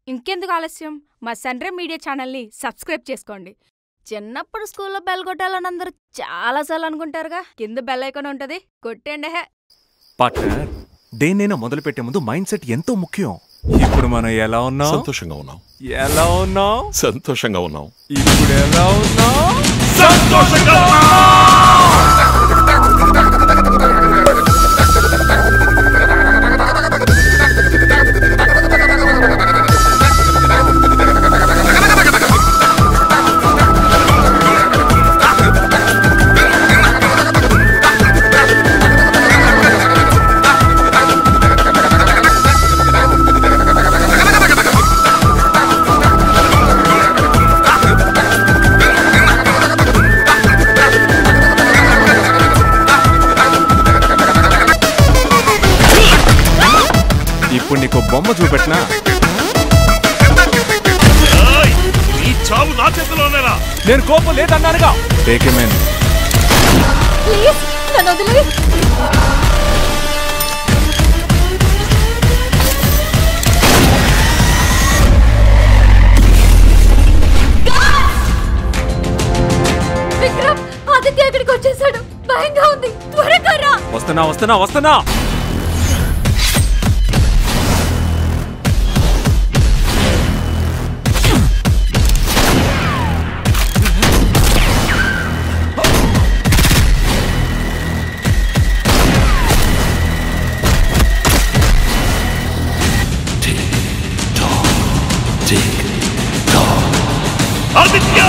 ఇంకెందుకు ఆలస్యం మా సన్రే మీడియా ఛానల్ని సబ్స్క్రైబ్ చేసుకోండి చిన్నప్పుడు స్కూల్లో బెల్ కొట్టాలని అందరూ చాలాసార్లు అనుకుంటారుగా కింద బెల్ ఐకాన్ ఉంటది కొట్టండి హే పార్ట్నర్ దేన్నైనా మొదలు పెట్టే ముందు మైండ్ సెట్ ఎంతో ముఖ్యం ఇప్పుడు మనం ఎలా ఉన్నాం సంతోషంగా ఉన్నాం ఎలా ఉన్నాం సంతోషంగా ఉన్నాం ఇప్పుడు ఎలా ఉన్నాం సంతోషంగా ఇప్పుడు నీకు బొమ్మ చూపెట్టినా ఈ చావు నా చేతిలోనేరా నేను కోపం లేదన్నానుగా టేక్ మెన్ ప్లీజ్ నన్ను వదిలే విక్రమ్ ఆదిత్య ఇక్కడికి వచ్చేసాడు భయంగా ఉంది త్వరగా రా వస్తున్నా వస్తున్నా వస్తున్నా ఆదిత్య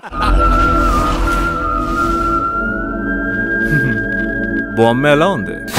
బొమ్మ ఎలా ఉంది